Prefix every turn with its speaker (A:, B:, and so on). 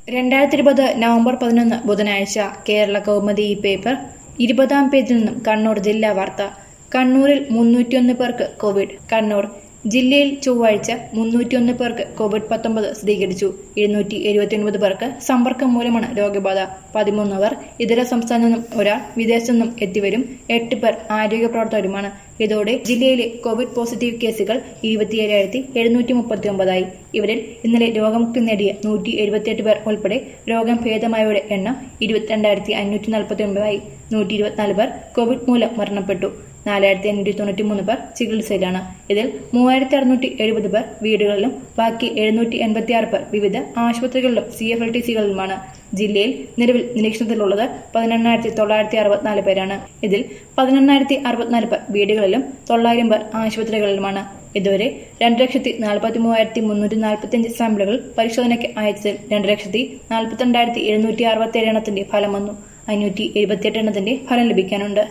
A: രണ്ടായിരത്തി ഇരുപത് നവംബർ പതിനൊന്ന് ബുധനാഴ്ച കേരള കൗമുദി ഈ പേപ്പർ ഇരുപതാം പേജിൽ നിന്നും കണ്ണൂർ ജില്ലാ വാർത്ത കണ്ണൂരിൽ മുന്നൂറ്റിയൊന്ന് പേർക്ക് കോവിഡ് കണ്ണൂർ ജില്ലയിൽ ചൊവ്വാഴ്ച മുന്നൂറ്റിയൊന്ന് പേർക്ക് കോവിഡ് പത്തൊമ്പത് സ്ഥിരീകരിച്ചു ഇരുന്നൂറ്റി എഴുപത്തിയൊൻപത് പേർക്ക് സമ്പർക്കം മൂലമാണ് രോഗബാധ പതിമൂന്ന് പേർ ഇതര സംസ്ഥാനത്തു നിന്നും ഒരാൾ വിദേശത്തു നിന്നും എത്തിവരും എട്ട് പേർ ആരോഗ്യ പ്രവർത്തകരുമാണ് ഇതോടെ ജില്ലയിലെ കോവിഡ് പോസിറ്റീവ് കേസുകൾ ഇരുപത്തിയേഴായിരത്തി എഴുന്നൂറ്റി മുപ്പത്തി ഒമ്പതായി ഇവരിൽ ഇന്നലെ രോഗമുക്തി നേടിയ നൂറ്റി എഴുപത്തിയെട്ട് പേർ ഉൾപ്പെടെ രോഗം ഭേദമായവരുടെ എണ്ണം ഇരുപത്തിരണ്ടായിരത്തി അഞ്ഞൂറ്റി നാൽപ്പത്തി ഒൻപതായി നൂറ്റി ഇരുപത്തിനാല് പേർ കോവിഡ് മൂലം മരണപ്പെട്ടു നാലായിരത്തി അഞ്ഞൂറ്റി തൊണ്ണൂറ്റി മൂന്ന് പേർ ചികിത്സയിലാണ് ഇതിൽ മൂവായിരത്തി അറുന്നൂറ്റി എഴുപത് പേർ വീടുകളിലും ബാക്കി എഴുന്നൂറ്റി എൺപത്തി ആറ് പേർ വിവിധ ആശുപത്രികളിലും സി എഫ് എൽ ടി സികളിലുമാണ് ജില്ലയിൽ നിലവിൽ നിരീക്ഷണത്തിലുള്ളത് പതിനെണ്ണായിരത്തി തൊള്ളായിരത്തി അറുപത്തിനാല് പേരാണ് ഇതിൽ പതിനെണ്ണായിരത്തി അറുപത്തിനാല് പേർ വീടുകളിലും തൊള്ളായിരം പേർ ആശുപത്രികളിലുമാണ് ഇതുവരെ രണ്ട് ലക്ഷത്തി നാൽപ്പത്തി മൂവായിരത്തി മുന്നൂറ്റി നാൽപ്പത്തി അഞ്ച് സാമ്പിളുകൾ പരിശോധനയ്ക്ക് അയച്ചതിൽ രണ്ട് ലക്ഷത്തി നാൽപ്പത്തിരണ്ടായിരത്തി എഴുന്നൂറ്റി അറുപത്തി ഏഴ് എണ്ണത്തിന്റെ ഫലം വന്നു അഞ്ഞൂറ്റി എഴുപത്തിയെട്ട് എണ്ണത്തിന്റെ ഫലം ലഭിക്കാനുണ്ട്